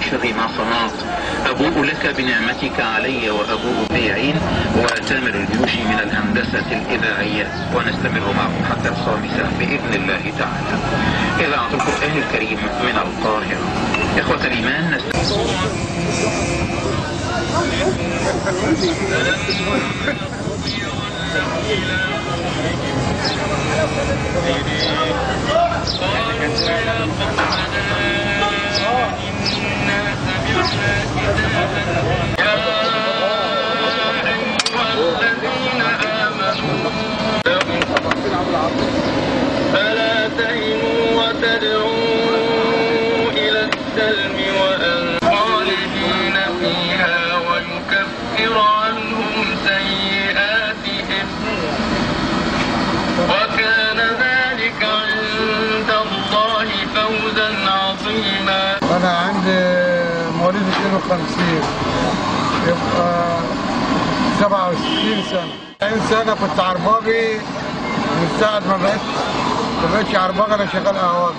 شر ما صنعت أبوء لك بنعمتك علي وأبوء بعين وتامر الجيوشي من الهندسة الإذاعية ونستمر معكم حتى الخامسة بإذن الله تعالى إذاعة القرآن الكريم من القاهرة إخوة الإيمان نستمر فلا تهنوا وتدعوا إلى السلم وأن خالدين فيها ويكفر عنهم سيئاتهم وكان ذلك عند الله فوزا عظيما انا عندي مواليد 52 يبقى 67 سنه 40 سنه كنت عرباجي من ساعه ما بقيت ما بقتش عرباجي انا شغال قهوجي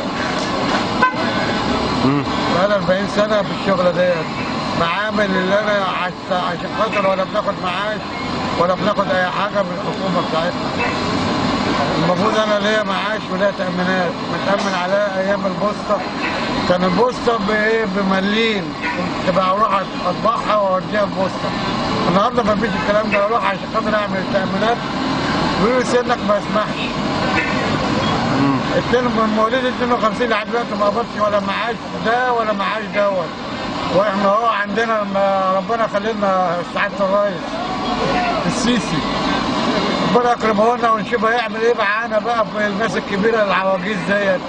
بقالي 40 سنه في الشغله ديت بعامل اللي انا عش- عشان خاطر ولا بناخد معاش ولا بناخد اي حاجه من الحكومه بتاعتنا المفروض انا ليا معاش وليا تامينات متامن عليها ايام البوسطه كان البوسطه بايه بمليم كنت بقى اروح اطبعها واوديها البوسطه النهارده ما فيش الكلام ده اروح عشان خاطر اعمل التامينات بيقولوا سنك ما يسمحش اتنين من مواليد 52 لحد دلوقتي ما قبضش ولا معاش ده ولا معاش دوت واحنا اهو عندنا ما ربنا خلينا سعاده الرئيس السيسي ربنا يكرمه لنا ونشوف هيعمل ايه معانا بقى في الناس الكبيره العواجيز ديت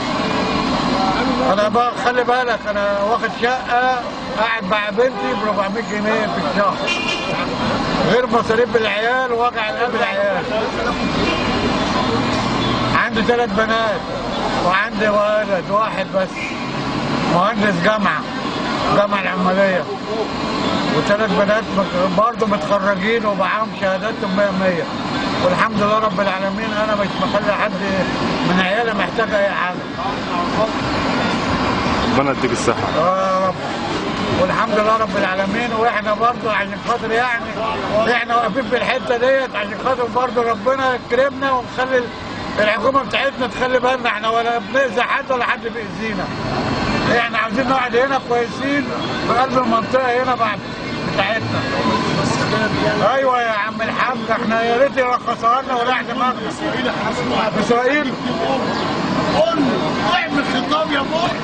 انا بقى خلي بالك انا واخد شقه قاعد مع بنتي ب 400 جنيه في الشهر غير مصاريف العيال ووجع القلب العيال عندي ثلاث بنات وعندي ولد واحد بس مهندس جامعه جامعه العماليه وثلاث بنات برضه متخرجين ومعاهم شهاداتهم 100 100 والحمد لله رب العالمين انا مش مخلي حد من عيالي محتاج اي حاجه ربنا يديك الصحة يا رب والحمد لله رب العالمين واحنا برضه عشان خاطر يعني احنا واقفين في الحته ديت عشان خاطر برضه ربنا يكرمنا ونخلي الحكومه بتاعتنا تخلي بالنا احنا ولا بنأذي حد ولا حد بيأذينا احنا عاوزين نقعد هنا كويسين في قلب المنطقه هنا بعد بتاعتنا ايوه يا عم الحاج احنا يا ريت يرخصوها لنا ولا دماغنا اسرائيل اسرائيل قول له اعمل خطاب يا بوي